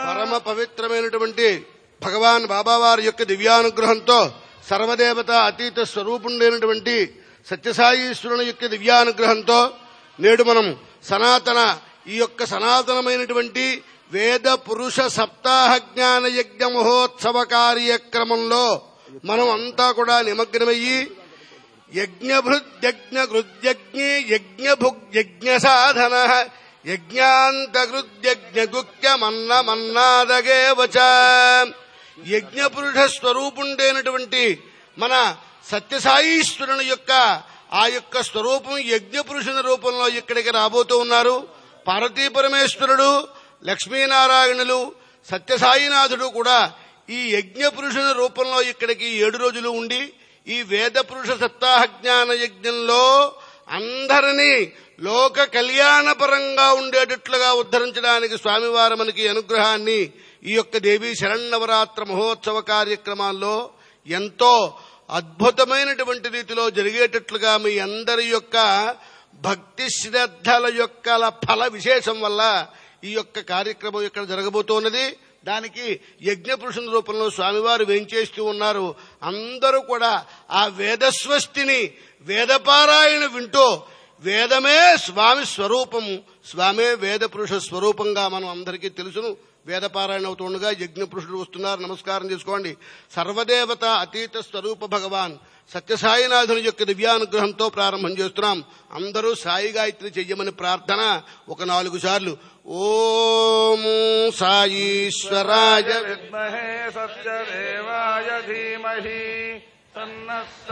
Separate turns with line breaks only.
పరమ పవిత్రమైనటువంటి భగవాన్ బాబావారి యొక్క దివ్యానుగ్రహంతో సర్వదేవత అతీత స్వరూపుడైనటువంటి సత్యసాయీశ్వరుని యొక్క దివ్యానుగ్రహంతో నేడు మనం సనాతన ఈ యొక్క సనాతనమైనటువంటి వేద పురుష సప్తాహ జ్ఞాన యజ్ఞ మహోత్సవ కార్యక్రమంలో మనం అంతా కూడా నిమగ్నమయ్యి యజ్ఞభృద్యజ్ఞ గృద్యజ్ఞే యజ్ఞభుగ్యజ్ఞ సాధన యజ్ఞాంతగృద్యజ్ఞ గుక్యమన్న మన్నాదగే వచ యజ్ఞపురుష స్వరూపుండైనటువంటి మన సత్యసాయీశ్వరుని యొక్క ఆ యొక్క స్వరూపం యజ్ఞపురుషుని రూపంలో ఇక్కడికి రాబోతూ ఉన్నారు పార్వతీ పరమేశ్వరుడు లక్ష్మీనారాయణులు సత్యసాయినాథుడు కూడా ఈ యజ్ఞ పురుషుని రూపంలో ఇక్కడికి ఏడు రోజులు ఉండి ఈ వేద పురుష సప్తాహ జ్ఞాన యజ్ఞంలో అందరినీ లోక కళ్యాణపరంగా ఉండేటట్లుగా ఉద్ధరించడానికి స్వామివారు మనకి అనుగ్రహాన్ని ఈ యొక్క దేవీ శరణవరాత్ర మహోత్సవ కార్యక్రమాల్లో ఎంతో అద్భుతమైనటువంటి రీతిలో జరిగేటట్లుగా మీ అందరి యొక్క భక్తి శ్రద్ధల యొక్క ఫల విశేషం వల్ల ఈ యొక్క కార్యక్రమం ఇక్కడ జరగబోతున్నది దానికి యజ్ఞ పురుషుని రూపంలో స్వామివారు వేంచేస్తూ ఉన్నారు అందరూ కూడా ఆ వేదస్వస్తిని వేదపారాయణ వింటూ వేదమే స్వామి స్వరూపం స్వామే వేద పురుష స్వరూపంగా మనం అందరికీ తెలుసును వేదపారాయణ అవుతుండగా యజ్ఞ పురుషుడు వస్తున్నారు నమస్కారం చేసుకోండి సర్వదేవత అతీత స్వరూప భగవాన్ సత్యసాయినాథుని యొక్క దివ్యానుగ్రహంతో ప్రారంభం చేస్తున్నాం అందరూ సాయి గాయత్రి చెయ్యమని ప్రార్థన ఒక నాలుగు సార్లు ఓం సాయీశ్వరాయ
विद्महे सत्यदेवाय धीमहि तन्नः